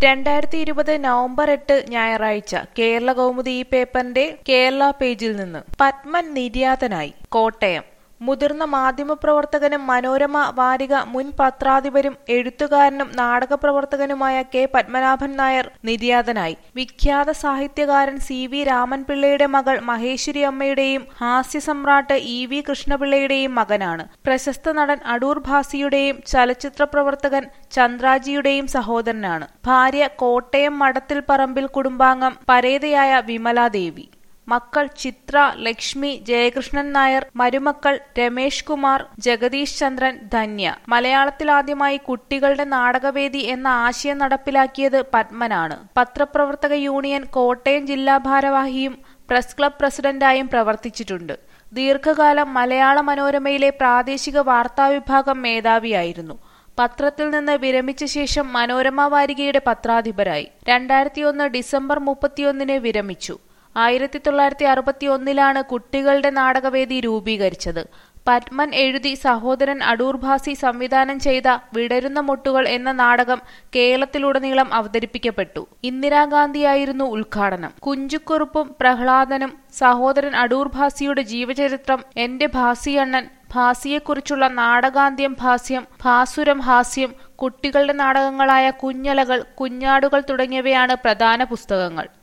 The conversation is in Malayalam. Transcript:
രണ്ടായിരത്തി ഇരുപത് നവംബർ എട്ട് ഞായറാഴ്ച കേരള കൗമുദി ഈ പേപ്പറിന്റെ കേരള പേജിൽ നിന്ന് പത്മൻ നിര്യാതനായി കോട്ടയം മുതിർന്ന മാധ്യമപ്രവർത്തകനും മനോരമ വാരിക മുൻ പത്രാധിപരും എഴുത്തുകാരനും നാടകപ്രവർത്തകനുമായ കെ പത്മനാഭൻ നായർ നിര്യാതനായി വിഖ്യാത സാഹിത്യകാരൻ സി വി രാമൻപിള്ളയുടെ മകൾ മഹേശ്വരി അമ്മയുടെയും ഹാസ്യസമ്രാട്ട് ഇ വി കൃഷ്ണപിള്ളയുടെയും മകനാണ് പ്രശസ്ത നടൻ അടൂർ ഭാസിയുടെയും ചലച്ചിത്ര പ്രവർത്തകൻ ചന്ദ്രാജിയുടെയും സഹോദരനാണ് ഭാര്യ കോട്ടയം മടത്തിൽ പറമ്പിൽ കുടുംബാംഗം പരേതയായ വിമലാദേവി മക്കൾ ചിത്ര ലക്ഷ്മി ജയകൃഷ്ണൻ നായർ മരുമക്കൾ രമേഷ് കുമാർ ജഗദീഷ് ചന്ദ്രൻ ധന്യ മലയാളത്തിലാദ്യമായി കുട്ടികളുടെ നാടകവേദി എന്ന ആശയം നടപ്പിലാക്കിയത് പത്മനാണ് പത്രപ്രവർത്തക യൂണിയൻ കോട്ടയം ജില്ലാ ഭാരവാഹിയും പ്രസ് ക്ലബ് പ്രസിഡന്റായും പ്രവർത്തിച്ചിട്ടുണ്ട് ദീർഘകാലം മലയാള മനോരമയിലെ പ്രാദേശിക വാർത്താവിഭാഗം മേധാവിയായിരുന്നു പത്രത്തിൽ നിന്ന് വിരമിച്ച ശേഷം മനോരമ വാരികയുടെ പത്രാധിപരായി രണ്ടായിരത്തിയൊന്ന് ഡിസംബർ മുപ്പത്തിയൊന്നിന് വിരമിച്ചു ആയിരത്തി തൊള്ളായിരത്തി അറുപത്തി ഒന്നിലാണ് കുട്ടികളുടെ നാടകവേദി രൂപീകരിച്ചത് പത്മൻ എഴുതി സഹോദരൻ അടൂർ ഭാസി സംവിധാനം ചെയ്ത വിടരുന്ന മുട്ടുകൾ എന്ന നാടകം കേരളത്തിലുടനീളം അവതരിപ്പിക്കപ്പെട്ടു ഇന്ദിരാഗാന്ധിയായിരുന്നു ഉദ്ഘാടനം കുഞ്ചുക്കുറുപ്പും പ്രഹ്ലാദനും സഹോദരൻ അടൂർ ഭാസിയുടെ ജീവചരിത്രം എന്റെ ഭാസിയണ്ണൻ ഭാസിയെക്കുറിച്ചുള്ള നാടകാന്ത്യം ഭാസ്യം ഭാസുരം ഹാസ്യം കുട്ടികളുടെ നാടകങ്ങളായ കുഞ്ഞലകൾ കുഞ്ഞാടുകൾ തുടങ്ങിയവയാണ് പ്രധാന പുസ്തകങ്ങൾ